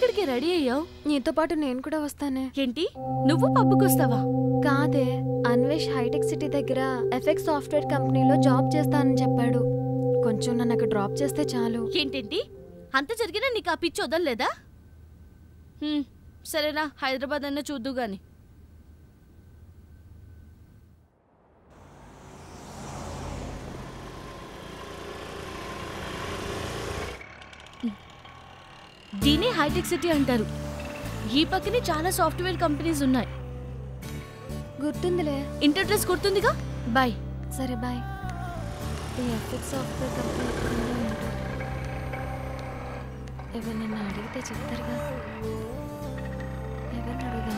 ఎక్కడికి రెడీ అయ్యావు నీతో పాటు నేను కూడా వస్తానే ఏంటి నువ్వు పబ్బుకొస్తావా కాదే అన్వేష్ హైటెక్ సిటీ దగ్గర ఎఫెక్స్ సాఫ్ట్వేర్ కంపెనీలో జాబ్ చేస్తానని చెప్పాడు కొంచెం నన్ను అక్కడ డ్రాప్ చేస్తే చాలు ఏంటేంటి అంత జరిగినా నీకు ఆ పిచ్చి వదలలేదా హ్మ్, సరేనా హైదరాబాద్ అన్న చూద్దు గాని దీనే హైటెక్ సిటీ అంటారు ఈ పక్కనే చాలా సాఫ్ట్వేర్ కంపెనీస్ ఉన్నాయి గుర్తుందిలే ఇంటర్ డ్రెస్ గుర్తుందిగా బాయ్ సరే బాయ్ ఈ ఎఫెక్స్ సాఫ్ట్వేర్ కంపెనీ ఎక్కడుందో ఏంటో ఎవరినైనా అడిగితే చెప్తారుగా ఎవరిని అడుగుదాం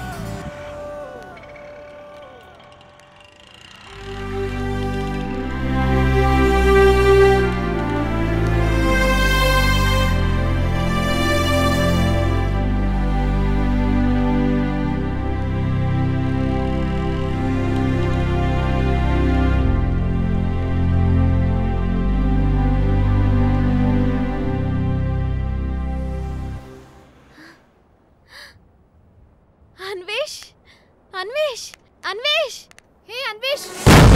అన్వేష్ అన్వేష్ అన్వేష్ హే అన్వేష్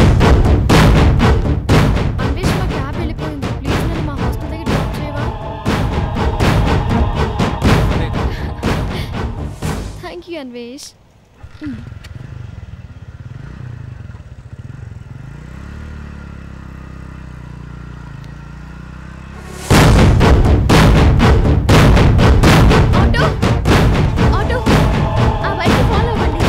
అన్వేష్ మా క్యాబ్ వెళ్ళిపోయింది ప్లీజ్ నన్ను మా హాస్టల్ దగ్గర డ్రాప్ చేయవా thank you Anvesh auto auto ఆ బైక్ ఫాలో అవ్వండి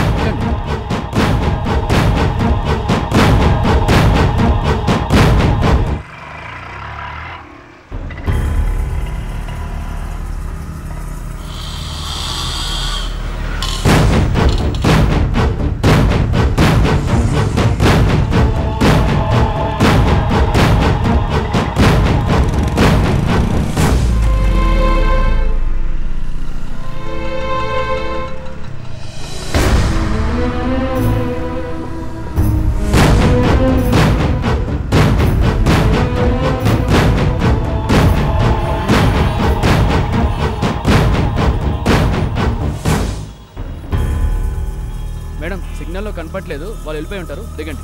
మేడం సిగ్నల్లో కనపట్లేదు వాళ్ళు వెళ్ళిపోయి ఉంటారు దిగండి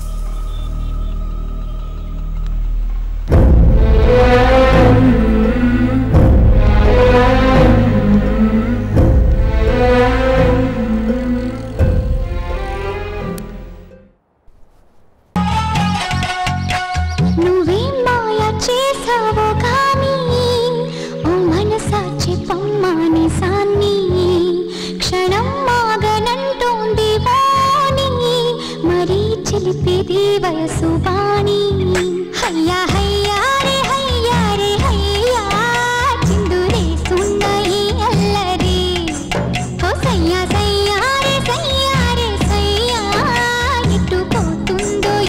నువ్వేం మాయ చేసావో కానీ ఓ మనసాచి పమ్మాని సాన్ని క్షణం మాగనంటోంది వాణి మరీ చిలిపిది వయసు